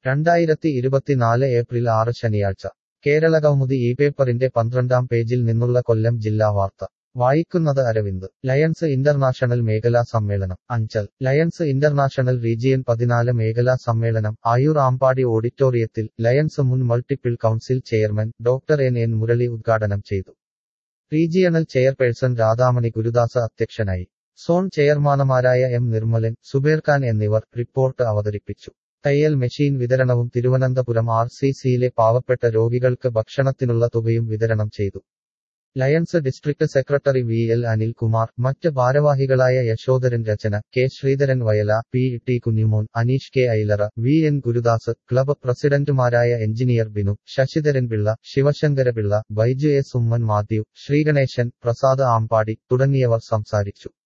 രണ്ടായിരത്തി ഇരുപത്തിനാല് ഏപ്രിൽ ആറ് ശനിയാഴ്ച കേരളകൗമുദി ഈ പേപ്പറിന്റെ പന്ത്രണ്ടാം പേജിൽ നിന്നുള്ള കൊല്ലം ജില്ലാ വാർത്ത വായിക്കുന്നത് അരവിന്ദ് ലയൺസ് ഇന്റർനാഷണൽ മേഖലാ സമ്മേളനം അഞ്ചൽ ലയൺസ് ഇന്റർനാഷണൽ റീജിയൻ പതിനാല് മേഖലാ സമ്മേളനം ആയൂർ ആമ്പാടി ഓഡിറ്റോറിയത്തിൽ ലയൺസ് മുൻ multiple council chairman doctor N N Murali ഉദ്ഘാടനം ചെയ്തു റീജിയണൽ ചെയർപേഴ്സൺ രാധാമണി ഗുരുദാസ അധ്യക്ഷനായി സോൺ ചെയർമാനമാരായ എം നിർമ്മലൻ സുബേർ ഖാൻ എന്നിവർ റിപ്പോർട്ട് അവതരിപ്പിച്ചു തയ്യൽ മെഷീൻ വിതരണവും തിരുവനന്തപുരം ആർ സി സിയിലെ പാവപ്പെട്ട രോഗികൾക്ക് ഭക്ഷണത്തിനുള്ള തുകയും വിതരണം ചെയ്തു Lions district secretary V L Anilkumar മറ്റ് ഭാരവാഹികളായ Yasodharan Rachana K Sreedharan Vayala P T Kunjumon Aneesh K Ailara V N Gurudas club പ്രസിഡന്റുമാരായ എഞ്ചിനീയർ ബിനു ശശിധരൻ പിള്ള ശിവശങ്കരപിള്ള ബൈജു എസ് ഉമ്മൻ മാത്യു ശ്രീഗണേശൻ പ്രസാദ് ആമ്പാടി തുടങ്ങിയവർ സംസാരിച്ചു